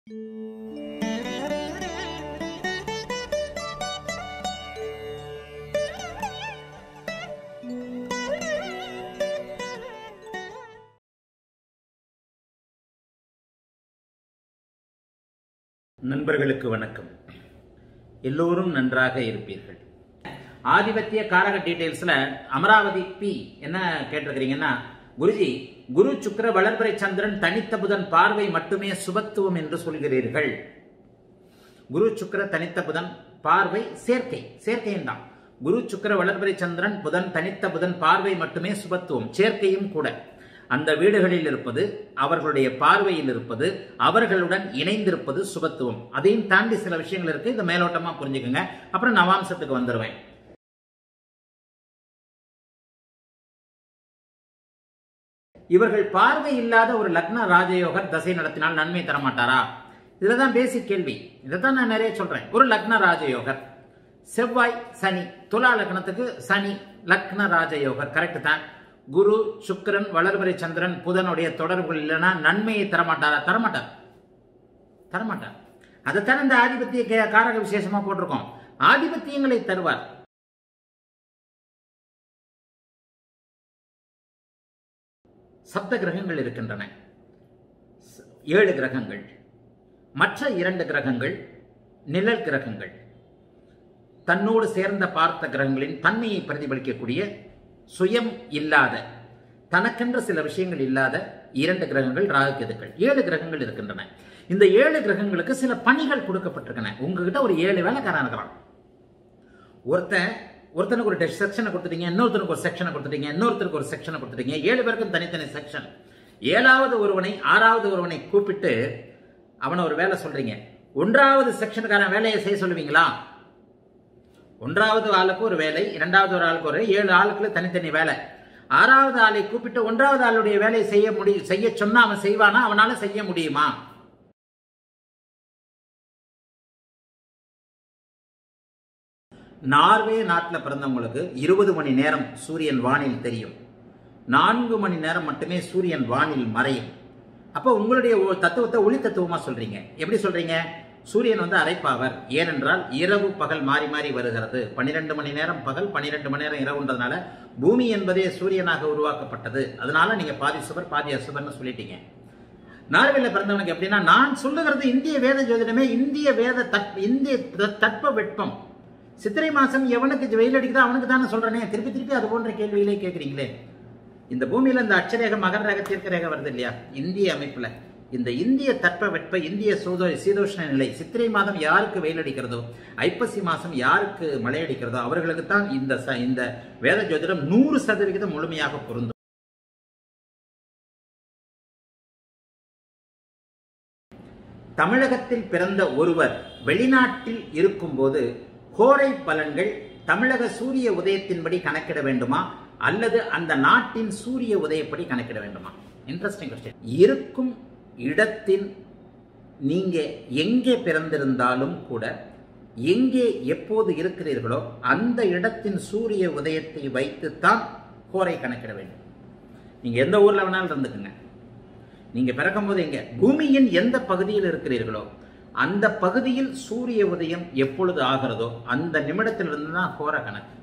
நண்பர்களுக்கு வணக்கம் எல்லோரும் நன்றாக இருப்பீர்கள் ஆதிபத்திய காரக டீடைல்ஸ்ல அமராவதி பி என்ன கேட்டிருக்கிறீங்கன்னா குருஜி குரு சுக்கிர வளர்பிறை சந்திரன் தனித்த புதன் பார்வை மட்டுமே சுபத்துவம் என்று சொல்கிறீர்கள் குரு சுக்கிர தனித்த புதன் பார்வை சேர்க்கை சேர்க்கையும் தான் குரு சுக்கிர வளர்பிறை சந்திரன் புதன் தனித்த புதன் பார்வை மட்டுமே சுபத்துவம் சேர்க்கையும் கூட அந்த வீடுகளில் இருப்பது அவர்களுடைய பார்வையில் இருப்பது அவர்களுடன் இணைந்திருப்பது சுபத்துவம் அதையும் தாண்டி சில விஷயங்கள் இருக்கு இதை மேலோட்டமா புரிஞ்சுக்கோங்க அப்புறம் நவாம்சத்துக்கு வந்துடுவேன் இவர்கள் பார்வை இல்லாத ஒரு லக்ன ராஜயோகர் தசை நடத்தினால் நன்மை தரமாட்டாரா இதுலதான் பேசிக் கேள்வி இதைத்தான் நான் நிறைய சொல்றேன் ஒரு லக்ன ராஜயோகர் செவ்வாய் சனி துலா லக்னத்துக்கு சனி லக்ன ராஜயோகர் கரெக்ட் தான் குரு சுக்கிரன் வளர்வரை சந்திரன் புதனுடைய தொடர்புகள் இல்லைன்னா நன்மையை தரமாட்டாரா தரமாட்டார் தரமாட்டார் அதைத்தான் இந்த ஆதிபத்திய கே- காரக விசேஷமா போட்டிருக்கோம் ஆதிபத்தியங்களை தருவார் சப்த கிரகங்கள் இருக்கின்றன ச- ஏழு கிரகங்கள் மற்ற இரண்டு கிரகங்கள் நிழல் கிரகங்கள் தன்னோடு சேர்ந்த பார்த்த கிரகங்களின் தன்மையை பிரதிபலிக்கக்கூடிய சுயம் இல்லாத தனக்கென்ற சில விஷயங்கள் இல்லாத இரண்டு கிரகங்கள் ராகு கேதுக்கள் ஏழு கிரகங்கள் இருக்கின்றன இந்த ஏழு கிரகங்களுக்கு சில பணிகள் கொடுக்கப்பட்டிருக்கின்றன உங்ககிட்ட ஒரு ஏழு வேலைக்காரன் இருக்கிறான் ஒருத்தன் ஒருத்தனுக்கு ஒரு செக்ஷனை கொடுத்துட்டீங்க இன்னொருத்தனுக்கு ஒரு செக்ஷனை கொடுத்துட்டீங்க இன்னொருத்தருக்கு ஒரு செக்ஷனை கொடுத்துட்டீங்க ஏழு பேருக்கும் தனித்தனி செக்ஷன் ஏழாவது ஒருவனை ஆறாவது ஒருவனை கூப்பிட்டு அவனை ஒரு வேலை சொல்றீங்க ஒன்றாவது செக்ஷனுக்கான வேலையை செய்ய சொல்லுவீங்களா ஒன்றாவது ஆளுக்கு ஒரு வேலை இரண்டாவது ஒரு ஆளுக்கு ஒரு ஏழு ஆளுக்குள்ள தனித்தனி வேலை ஆறாவது ஆளை கூப்பிட்டு ஒன்றாவது ஆளுடைய வேலையை செய்ய முடியும் செய்ய சொன்னா அவன் செய்வானா அவனால செய்ய முடியுமா நார்வே நாட்டில் பிறந்தவங்களுக்கு இருபது மணி நேரம் சூரியன் வானில் தெரியும் நான்கு மணி நேரம் மட்டுமே சூரியன் வானில் மறையும் அப்போ உங்களுடைய ஒ- தத்துவத்தை ஒளி தத்துவமா சொல்றீங்க எப்படி சொல்றீங்க சூரியன் வந்து அரைப்பாவர் ஏனென்றால் இரவு பகல் மாறி மாறி வருகிறது பன்னிரெண்டு மணி நேரம் பகல் பன்னிரெண்டு மணி நேரம் இரவுன்றதுனால பூமி என்பதே சூரியனாக உருவாக்கப்பட்டது அதனால நீங்க பாதி சுபர் பாதி அசுபர்னு சொல்லிட்டீங்க நார்வேல பிறந்தவனுக்கு எப்படின்னா நான் சொல்லுகிறது இந்திய வேத ஜோதிடமே இந்திய வேத தட் இந்திய த- தட்ப வெப்பம் சித்திரை மாசம் எவனுக்கு வெயில் அடிக்குதோ அவனுக்கு தானே சொல்றேனே திருப்பி திருப்பி அது போன்ற கேள்வியிலே கேட்குறீங்களே இந்த பூமியில இந்த அட்சரேக மகர ரேக தீர்க்க ரேகை வருது இல்லையா இந்திய அமைப்புல இந்த இந்திய தட்ப வெப்ப இந்திய சூதோ சீதோஷ்ண நிலை சித்திரை மாதம் யாருக்கு வெயில் அடிக்கிறதோ ஐப்பசி மாசம் யாருக்கு மழை அடிக்கிறதோ அவர்களுக்கு தான் இந்த ச- இந்த வேத ஜோதிடம் நூறு சதவிகிதம் முழுமையாக பொருந்தும் தமிழகத்தில் பிறந்த ஒருவர் வெளிநாட்டில் இருக்கும்போது கோரை பலன்கள் தமிழக சூரிய உதயத்தின்படி கணக்கிட வேண்டுமா அல்லது அந்த நாட்டின் சூரிய உதயப்படி கணக்கிட வேண்டுமா இன்ட்ரெஸ்டிங் கொஸ்டின் இருக்கும் இடத்தின் நீங்க எங்கே பிறந்திருந்தாலும் கூட எங்கே எப்போது இருக்கிறீர்களோ அந்த இடத்தின் சூரிய உதயத்தை வைத்துத்தான் கோரை கணக்கிட வேண்டும் நீங்க எந்த ஊர்ல வேணாலும் இருந்துக்குங்க நீங்க பிறக்கும்போது எங்க பூமியின் எந்த பகுதியில் இருக்கிறீர்களோ அந்த பகுதியில் சூரிய உதயம் எப்பொழுது ஆகிறதோ அந்த நிமிடத்திலிருந்து தான் கோர கணக்கு